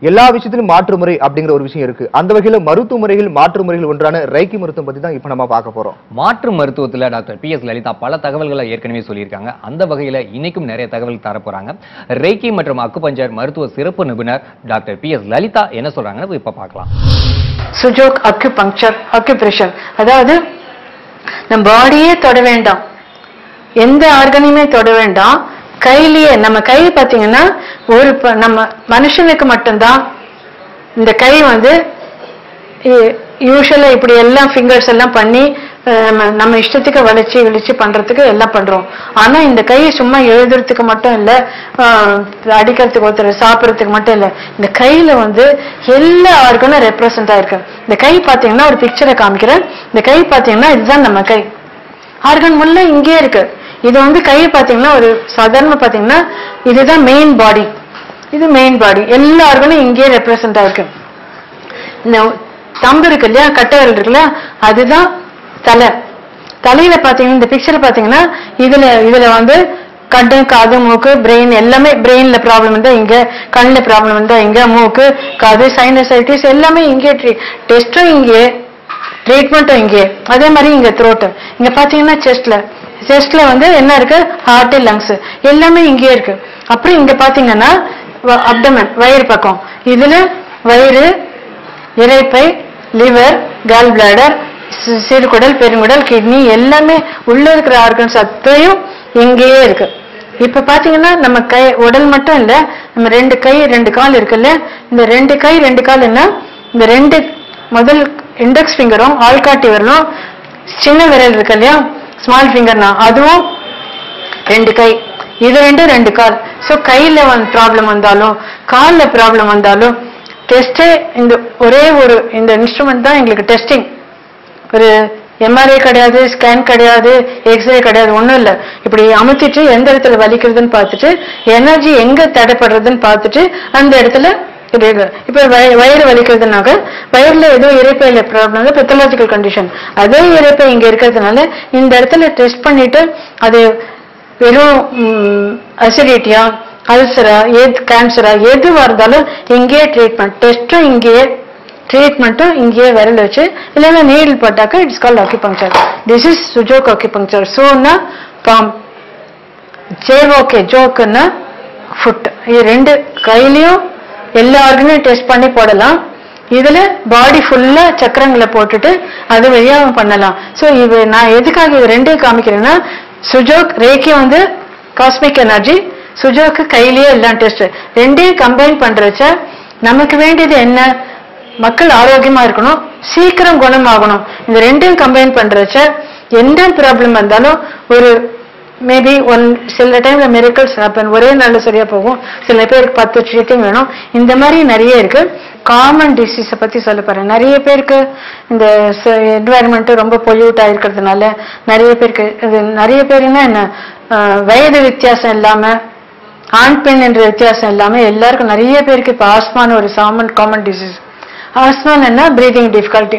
எல்லா விஷயத்திலும் மாற்று முறை அப்படிங்கிற ஒரு விஷயம் இருக்கு அந்த வகையில மருத்துவ முறைகள் மாற்று முறைகள் ஒன்றான ரைக்கி மருத்துவம் பத்தி தான் இப்ப நம்ம பார்க்க போறோம் மாற்று மருத்துவத்துல டாக்டர் பி எஸ் லலிதா பல தகவல்களை ஏற்கனவே சொல்லியிருக்காங்க அந்த வகையில இன்னைக்கும் நிறைய தகவல் தர போறாங்க ரேக்கி மற்றும் அக்குபஞ்சர் மருத்துவ சிறப்பு நிபுணர் டாக்டர் பி எஸ் லலிதா என்ன சொல்றாங்கன்னு இப்ப பார்க்கலாம் சுஜோக் அக்யூபங்க்சர் அக்யூப்ரெஷர் அதாவது நம்ம பாடியே தொட வேண்டாம் எந்த ஆர்கனையுமே தொட வேண்டாம் கையிலேயே நம்ம கை பார்த்தீங்கன்னா ஒரு ப- நம்ம மனுஷனுக்கு மட்டும்தான் இந்த கை வந்து யூஸ்வலா இப்படி எல்லாம் ஃபிங்கர்ஸ் எல்லாம் பண்ணி அஹ், நம்ம நம்ம இஷ்டத்துக்கு வளைச்சு விழிச்சு பண்றதுக்கு எல்லாம் பண்றோம் ஆனா இந்த கை சும்மா எழுதுறதுக்கு மட்டும் இல்ல அஹ், அடிக்கிறதுக்கு ஒருத்தர் சாப்பிடறதுக்கு மட்டும் இல்ல இந்த கையில வந்து எல்லா ஆர்கனும் ரெப்ரசன்ட் ஆயிருக்கு இந்த கை பாத்தீங்கன்னா ஒரு பிக்சரை காமிக்கிறேன் இந்த கை பாத்தீங்கன்னா இதுதான் நம்ம கை ஆர்கன் முள்ள இங்கே இருக்கு இது வந்து கை பாத்தீங்கன்னா ஒரு சாதாரண பாத்தீங்கன்னா இதுதான் மெயின் பாடி இது மெயின் பாடி எல்லா ஆர்கனும் இங்கே ரெப்ரசன்ட் ஆயிருக்கு இந்த தம்பு இருக்கு இல்லையா கட்டை விரல் இருக்கு இல்லையா அதுதான் தலை தலையில பாத்தீங்கன்னா இந்த பிக்சர் பாத்தீங்கன்னா இதுல இதுல வந்து கண்ணு காது மூக்கு பிரெயின் எல்லாமே பிரெயின்ல ப்ராப்ளம் இருந்தா இங்க கண்ணுல ப்ராப்ளம் இருந்தா இங்க மூக்கு காது சைனசைட்டிஸ் எல்லாமே இங்கே டெஸ்டும் இங்கே ட்ரீட்மெண்ட்டும் இங்கே அதே மாதிரி இங்க த்ரோட்டு இங்க பாத்தீங்கன்னா செஸ்ட்ல செஸ்ட்ல வந்து என்ன இருக்கு ஹார்ட் லங்ஸ் எல்லாமே இங்கே இருக்கு அப்புறம் இங்க பாத்தீங்கன்னா அப்டமன் வயிறு பக்கம் இதுல வயிறு இரைப்பை லிவர் கால் பிளாடர் சிறுகுடல் பெருங்குடல் கிட்னி எல்லாமே உள்ள இருக்கிற ஆர்கன்ஸ் அத்தையும் இங்கேயே இருக்கு இப்ப பாத்தீங்கன்னா நம்ம கை உடல் மட்டும் இல்ல நம்ம ரெண்டு கை ரெண்டு கால் இருக்குல்ல இந்த ரெண்டு கை ரெண்டு கால் என்ன இந்த ரெண்டு முதல் இண்டெக்ஸ் ஃபிங்கரும் ஆள்காட்டி விரலும் சின்ன விரல் இருக்கு இல்லையா ஸ்மால் ஃபிங்கர்னா அதுவும் ரெண்டு கை இது ரெண்டு ரெண்டு கால் ஸோ கையில வந்து ப்ராப்ளம் வந்தாலும் கால்ல ப்ராப்ளம் வந்தாலும் டெஸ்டே இந்த ஒரே ஒரு இந்த இன்ஸ்ட்ருமெண்ட் தான் எங்களுக்கு டெஸ்டிங் ஒரு எம்ஆர்ஐ கிடையாது ஸ்கேன் கிடையாது எக்ஸ்ரே கிடையாது ஒன்றும் இல்லை இப்படி அமுத்திட்டு எந்த இடத்துல வலிக்கிறதுன்னு பார்த்துட்டு எனர்ஜி எங்க தடைப்படுறதுன்னு பார்த்துட்டு அந்த இடத்துல இது இது. இப்ப வய- வயிறு வலிக்கிறதுனாக்க வயிறுல ஏதோ இறைப்பையில ப்ராப்ளம் பெத்தலாஜிக்கல் கண்டிஷன் அதே இறைப்பை இங்க இருக்கிறதுனால இந்த இடத்துல டெஸ்ட் பண்ணிட்டு அது வெறும் அசிடிட்டியா அல்சரா எது கேன்சரா எதுவா இருந்தாலும் இங்கேயே ட்ரீட்மெண்ட் டெஸ்ட்டும் இங்கேயே ட்ரீட்மெண்ட்டும் இங்கேயே விரல் வச்சு இல்லைன்னா நீடில் போட்டாக்க it's called acupuncture this is Su Jok acupuncture சோன்னா பாம் ஜேவோகே ஜோக்குன்னா ஃபுட் இது ரெண்டு கையிலயும் எல்லா ஆர்கனையும் டெஸ்ட் பண்ணி போடலாம் இதுல பாடி ஃபுல்லா சக்கரங்களை போட்டுட்டு அது வழியா பண்ணலாம் சோ இது நான் எதுக்காக இது ரெண்டையும் காமிக்கிறேன்னா சுஜோக் ரேக்கி வந்து காஸ்மிக் எனர்ஜி சுஜோக்கு கையிலேயே எல்லாம் டெஸ்ட் ரெண்டையும் கம்பைன் பண்றச்ச நமக்கு வேண்டியது என்ன மக்கள் ஆரோக்கியமா இருக்கணும் சீக்கிரம் குணமாகணும் இந்த ரெண்டையும் கம்பைன் பண்றச்ச எந்த ப்ராப்ளம் வந்தாலும் ஒரு மேபி ஒன் சில டைம்ல மிரக்கல்ஸ் ஹேப்பன் ஒரே நாள்ல சரியா போகும் சில பேருக்கு பத்து ட்ரீட்டிங் வேணும் இந்த மாதிரி நிறைய இருக்கு காமன் டிசீஸை பத்தி சொல்ல போறேன் நிறைய பேருக்கு இந்த என்வாயர்மெண்ட் ரொம்ப பொல்யூட் ஆயிருக்கிறதுனால நிறைய பேருக்கு இது நிறைய பேருன்னா என்ன அஹ், வயது வித்தியாசம் இல்லாம ஆண் பெண் என்ற வித்தியாசம் இல்லாம எல்லாருக்கும் நிறைய பேருக்கு இப்ப ஆஸ்மான்னு ஒரு சாமன் காமன் டிசீஸ் ஆஸ்மான் என்ன பிரீதிங் டிஃபிகல்ட்டி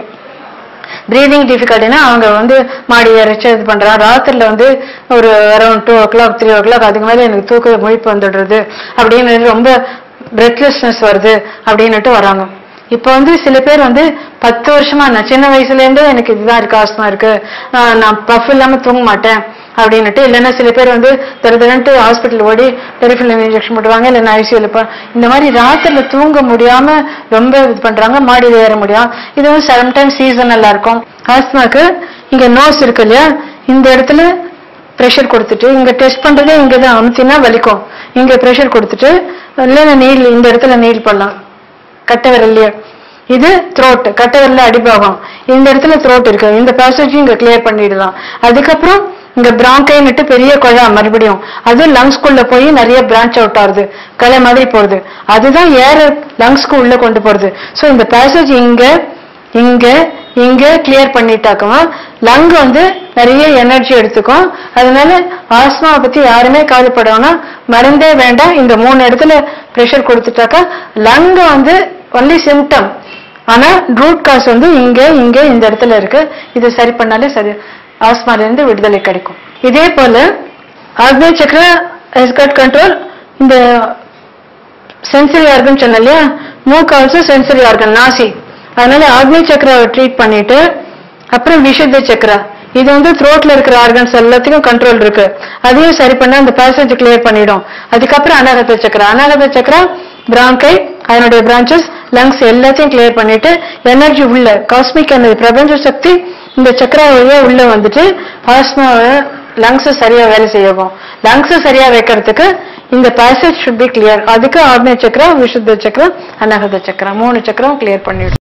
பிரீதிங் டிஃபிகல்ட்டினா அவங்க வந்து மாடி இறைச்சி இது பண்றாங்க ராத்திரில வந்து ஒரு around two o'clock three o'clock அதுக்கு மேல எனக்கு தூக்க முழிப்பு வந்துடுறது அப்படின்னு ரொம்ப பிரெத்லெஸ்னஸ் வருது அப்படின்னுட்டு வராங்க இப்போ வந்து சில பேர் வந்து பத்து வருஷமா நான் சின்ன வயசுல இருந்தே எனக்கு இதுதான் இருக்கு ஆஸ்மா இருக்கு ஆஹ் நான் பஃப் இல்லாம தூங்க மாட்டேன் அப்படின்னுட்டு இல்லைன்னா சில பேர் வந்து தர தரன்ட்டு ஹாஸ்பிட்டல் ஓடி பெரிஃபில் இன்ஜெக்ஷன் போட்டுருவாங்க இல்லைன்னா ஐசியூல இந்த மாதிரி ராத்திரில தூங்க முடியாம ரொம்ப இது பண்றாங்க மாடியில ஏற முடியும் இது வந்து சம்டைம்ஸ் சீசனல்லா இருக்கும் ஆஸ்மாக்கு இங்க நோஸ் இருக்கு இல்லையா இந்த இடத்துல ப்ரெஷர் கொடுத்துட்டு இங்க டெஸ்ட் பண்றதே இங்க தான் அமுத்தினா வலிக்கும் இங்க ப்ரெஷர் கொடுத்துட்டு இல்லைன்னா நீல் இந்த இடத்துல நீல் பண்ணலாம் கட்டை விரல்லையே இது த்ரோட் கட்டை விரல்ல அடிபாகம் இந்த இடத்துல த்ரோட் இருக்கு இந்த பேசேஜ் இங்க கிளியர் பண்ணிடலாம் அதுக்கப்புறம் இங்க பிராங்கைன்னுட்டு பெரிய குழா மறுபடியும் அது லங்ஸ்குள்ள போய் நிறைய பிரான்ச் அவுட் ஆகுது களை மாதிரி போறது அதுதான் ஏற லங்ஸ்க்கு உள்ள கொண்டு போறது சோ இந்த பேசேஜ் இங்க இங்க இங்க கிளியர் பண்ணிட்டாக்கமா லங் வந்து நிறைய எனர்ஜி எடுத்துக்கும் அதனால ஆஸ்மாவை பத்தி யாருமே கவலைப்படணும்னா மருந்தே வேண்டாம் இந்த மூணு இடத்துல ப்ரெஷர் கொடுத்துட்டாக்கா லங் வந்து ஒன்லி சிம்டம் ஆனா ரூட் காஸ் வந்து இங்க இங்க இந்த இடத்துல இருக்கு இது சரி பண்ணாலே சரி ஆஸ்மால இருந்து விடுதலை கிடைக்கும் இதே போல ஆக்னே சக்கர எஸ்கட் கண்ட்ரோல் இந்த சென்சரி ஆர்கன் சொன்ன இல்லையா மூக்கு ஆல்சோ சென்சரி ஆர்கன் நாசி அதனால ஆக்னி சக்கராவை ட்ரீட் பண்ணிட்டு அப்புறம் விஷுத்த சக்கரா இது வந்து த்ரோட்ல இருக்கிற ஆர்கன்ஸ் எல்லாத்துக்கும் கண்ட்ரோல் இருக்கு அதையும் சரி பண்ணா அந்த பேசேஜ் கிளியர் பண்ணிடும் அதுக்கப்புறம் அனாகத சக்கரா அனாகத சக்கரா பிராங்கை அதனுடைய பிரான்ச்சஸ் லங்ஸ் எல்லாத்தையும் கிளியர் பண்ணிட்டு எனர்ஜி உள்ள காஸ்மிக் எனர்ஜி பிரபஞ்ச சக்தி இந்த சக்கரா வழியா உள்ள வந்துட்டு ஆஸ்மாவை லங்ஸ் சரியா வேலை செய்யும் லங்ஸ் சரியா வைக்கிறதுக்கு இந்த பேசேஜ் ஷுட் பி கிளியர் அதுக்கு ஆக்னேய சக்கரம் விஷுத்த சக்கரம் அனகத சக்கரம் மூணு சக்கரம் கிளியர் பண்ணிடும்